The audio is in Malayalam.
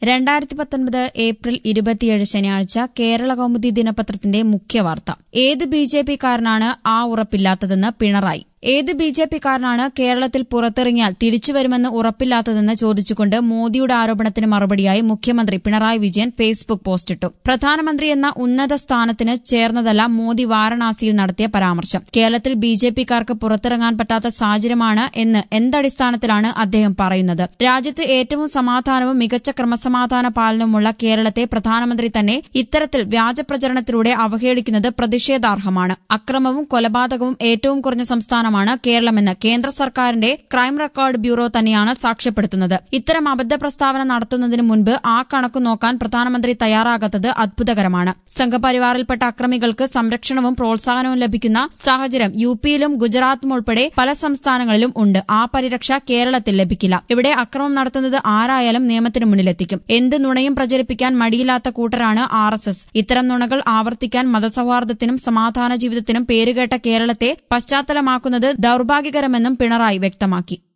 രണ്ടായിരത്തി പത്തൊൻപത് ഏപ്രിൽ ഇരുപത്തിയേഴ് ശനിയാഴ്ച കേരള കൗമുദി ദിനപത്രത്തിന്റെ മുഖ്യവാർത്ത ഏത് ബി ജെ പിക്കാരനാണ് ആ ഉറപ്പില്ലാത്തതെന്ന് പിണറായി ഏത് ബി ജെ പിക്കാരനാണ് കേരളത്തിൽ പുറത്തിറങ്ങിയാൽ തിരിച്ചുവരുമെന്ന് ഉറപ്പില്ലാത്തതെന്ന് ചോദിച്ചുകൊണ്ട് മോദിയുടെ ആരോപണത്തിന് മറുപടിയായി മുഖ്യമന്ത്രി പിണറായി വിജയൻ ഫേസ്ബുക്ക് പോസ്റ്റിട്ടു പ്രധാനമന്ത്രി എന്ന ഉന്നത സ്ഥാനത്തിന് ചേർന്നതല്ല മോദി വാരണാസിയിൽ നടത്തിയ പരാമർശം കേരളത്തിൽ ബി ജെ പിക്കാർക്ക് പുറത്തിറങ്ങാൻ പറ്റാത്ത സാഹചര്യമാണ് എന്ന് എന്തടിസ്ഥാനത്തിലാണ് അദ്ദേഹം പറയുന്നത് രാജ്യത്ത് ഏറ്റവും സമാധാനവും മികച്ച ക്രമസമാധാന പാലനവുമുള്ള കേരളത്തെ പ്രധാനമന്ത്രി തന്നെ ഇത്തരത്തിൽ വ്യാജപ്രചരണത്തിലൂടെ അവഹേളിക്കുന്നത് പ്രതിഷേധാർഹമാണ് അക്രമവും കൊലപാതകവും ഏറ്റവും കുറഞ്ഞ സംസ്ഥാനമാണ് കേരളമെന്ന് കേന്ദ്ര സർക്കാരിന്റെ ക്രൈം റെക്കോർഡ് ബ്യൂറോ തന്നെയാണ് സാക്ഷ്യപ്പെടുത്തുന്നത് ഇത്തരം അബദ്ധ പ്രസ്താവന നടത്തുന്നതിന് മുൻപ് ആ കണക്ക് നോക്കാൻ പ്രധാനമന്ത്രി തയ്യാറാകാത്തത് അത്ഭുതകരമാണ് സംഘപരിവാറിൽപ്പെട്ട അക്രമികൾക്ക് സംരക്ഷണവും പ്രോത്സാഹനവും ലഭിക്കുന്ന സാഹചര്യം യു പിയിലും ഗുജറാത്തും ഉൾപ്പെടെ പല സംസ്ഥാനങ്ങളിലും ഉണ്ട് ആ പരിരക്ഷ കേരളത്തിൽ ലഭിക്കില്ല ഇവിടെ അക്രമം നടത്തുന്നത് ആരായാലും നിയമത്തിന് മുന്നിലെത്തിക്കും എന്ത് നുണയും പ്രചരിപ്പിക്കാൻ മടിയില്ലാത്ത കൂട്ടരാണ് ആർ എസ് എസ് ഇത്തരം നുണകൾ ആവർത്തിക്കാൻ മതസൗഹാർദ്ദത്തിനും സമാധാന ജീവിതത്തിനും പേരുകേട്ട കേരളത്തെ പശ്ചാത്തലമാക്കുന്നത് ദൌർഭാഗ്യകരമെന്നും പിണറായി വ്യക്തമാക്കി